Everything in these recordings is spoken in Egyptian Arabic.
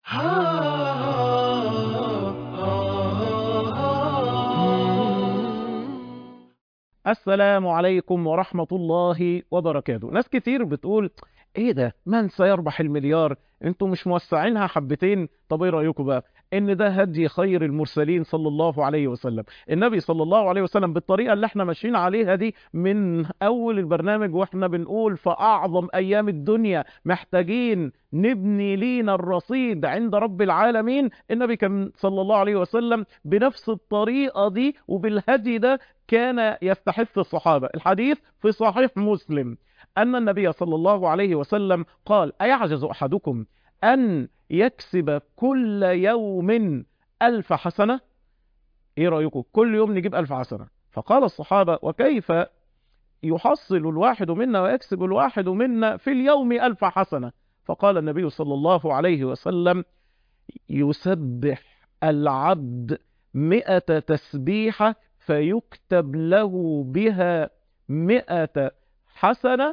السلام عليكم ورحمة الله وبركاته ناس كتير بتقول ايه ده من سيربح المليار انتوا مش موسعينها حبتين طب ايه رأيكم بقى ان ده هدي خير المرسلين صلى الله عليه وسلم النبي صلى الله عليه وسلم بالطريقة اللي احنا ماشيين عليها دي من اول البرنامج واحنا بنقول في اعظم ايام الدنيا محتاجين نبني لينا الرصيد عند رب العالمين النبي كان صلى الله عليه وسلم بنفس الطريقة دي وبالهدي ده كان يستحث الصحابة الحديث في صحيح مسلم أن النبي صلى الله عليه وسلم قال أيعجز أحدكم أن يكسب كل يوم ألف حسنة إيه رأيكم كل يوم نجيب ألف حسنة فقال الصحابة وكيف يحصل الواحد منا ويكسب الواحد منا في اليوم ألف حسنة فقال النبي صلى الله عليه وسلم يسبح العبد مئة تسبيحة فيكتب له بها مئة حسنة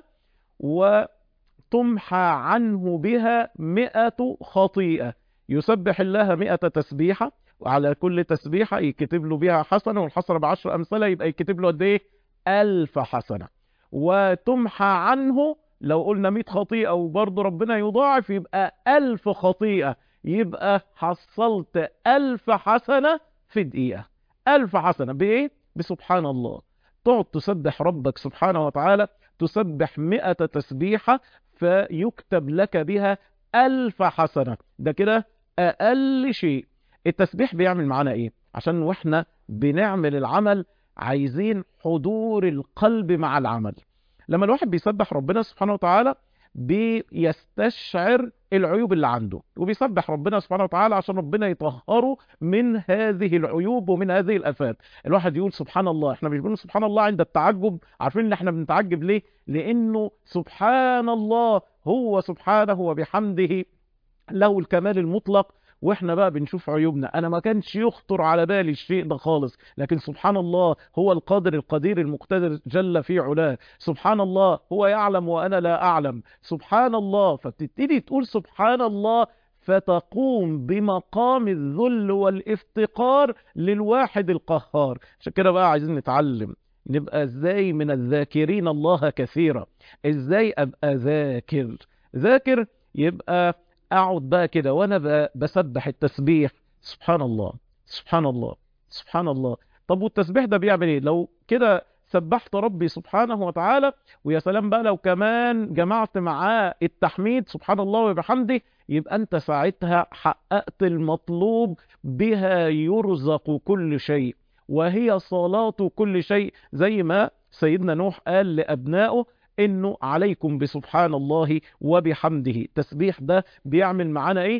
وتمحى عنه بها مئة خطيئة يسبح الله مئة تسبيحة وعلى كل تسبيحة يكتب له بها حسنة والحسنة بعشر أمثلة يبقى يكتب له قد إيه ألف حسنة وتمحى عنه لو قلنا 100 خطيئة وبرضه ربنا يضاعف يبقى ألف خطيئة يبقى حصلت ألف حسنة في دقيقة ألف حسنة بإيه؟ بسبحان الله تقعد تسبح ربك سبحانه وتعالى تسبح مئة تسبيحة فيكتب لك بها ألف حسنة ده كده أقل شيء التسبيح بيعمل معانا إيه؟ عشان وإحنا بنعمل العمل عايزين حضور القلب مع العمل لما الواحد بيسبح ربنا سبحانه وتعالى بيستشعر العيوب اللي عنده وبيسبح ربنا سبحانه وتعالى عشان ربنا يطهره من هذه العيوب ومن هذه الافات الواحد يقول سبحان الله احنا مش بنقول سبحان الله عند التعجب عارفين ان احنا بنتعجب ليه لانه سبحان الله هو سبحانه وبحمده له الكمال المطلق واحنا بقى بنشوف عيوبنا انا ما كانش يخطر على بالي الشيء ده خالص لكن سبحان الله هو القادر القدير المقتدر جل في علاه سبحان الله هو يعلم وانا لا اعلم سبحان الله فبتبتدي تقول سبحان الله فتقوم بمقام الذل والافتقار للواحد القهار عشان كده بقى عايزين نتعلم نبقى ازاي من الذاكرين الله كثيرا ازاي ابقى ذاكر ذاكر يبقى اقعد بقى كده وانا بسبح التسبيح سبحان الله سبحان الله سبحان الله طب والتسبيح ده بيعمل ايه لو كده سبحت ربي سبحانه وتعالى ويا سلام بقى لو كمان جمعت معاه التحميد سبحان الله وبحمده يبقى انت ساعتها حققت المطلوب بها يرزق كل شيء وهي صلاة كل شيء زي ما سيدنا نوح قال لأبنائه انه عليكم بسبحان الله وبحمده التسبيح ده بيعمل معانا ايه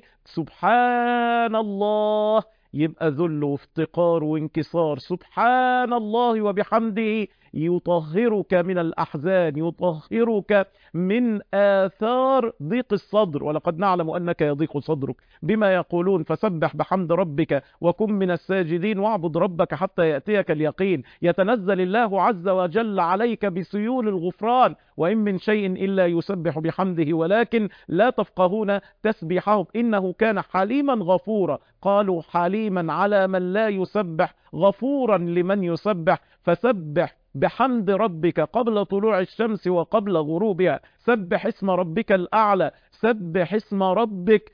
سبحان الله يبقى ذل وافتقار وانكسار سبحان الله وبحمده يطهرك من الأحزان يطهرك من آثار ضيق الصدر ولقد نعلم أنك يضيق صدرك بما يقولون فسبح بحمد ربك وكن من الساجدين واعبد ربك حتى يأتيك اليقين يتنزل الله عز وجل عليك بسيول الغفران وإن من شيء إلا يسبح بحمده ولكن لا تفقهون تسبيحهم إنه كان حليما غفورا قالوا حليما على من لا يسبح غفورا لمن يسبح فسبح بحمد ربك قبل طلوع الشمس وقبل غروبها سبح اسم ربك الأعلى سبح اسم ربك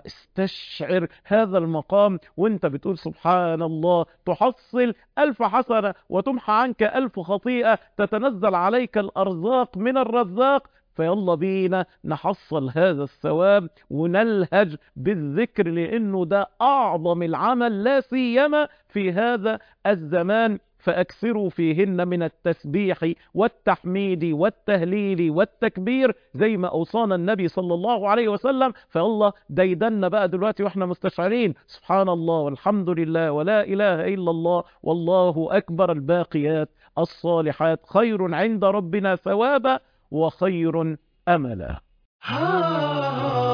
فاستشعر هذا المقام وانت بتقول سبحان الله تحصل ألف حسنة وتمحى عنك ألف خطيئة تتنزل عليك الأرزاق من الرزاق فيلا بينا نحصل هذا الثواب ونلهج بالذكر لأنه ده أعظم العمل لا سيما في هذا الزمان فأكثروا فيهن من التسبيح والتحميد والتهليل والتكبير زي ما أوصانا النبي صلى الله عليه وسلم فالله ديدنا بقى دلوقتي وإحنا مستشعرين سبحان الله والحمد لله ولا إله إلا الله والله أكبر الباقيات الصالحات خير عند ربنا ثوابا وخير أملا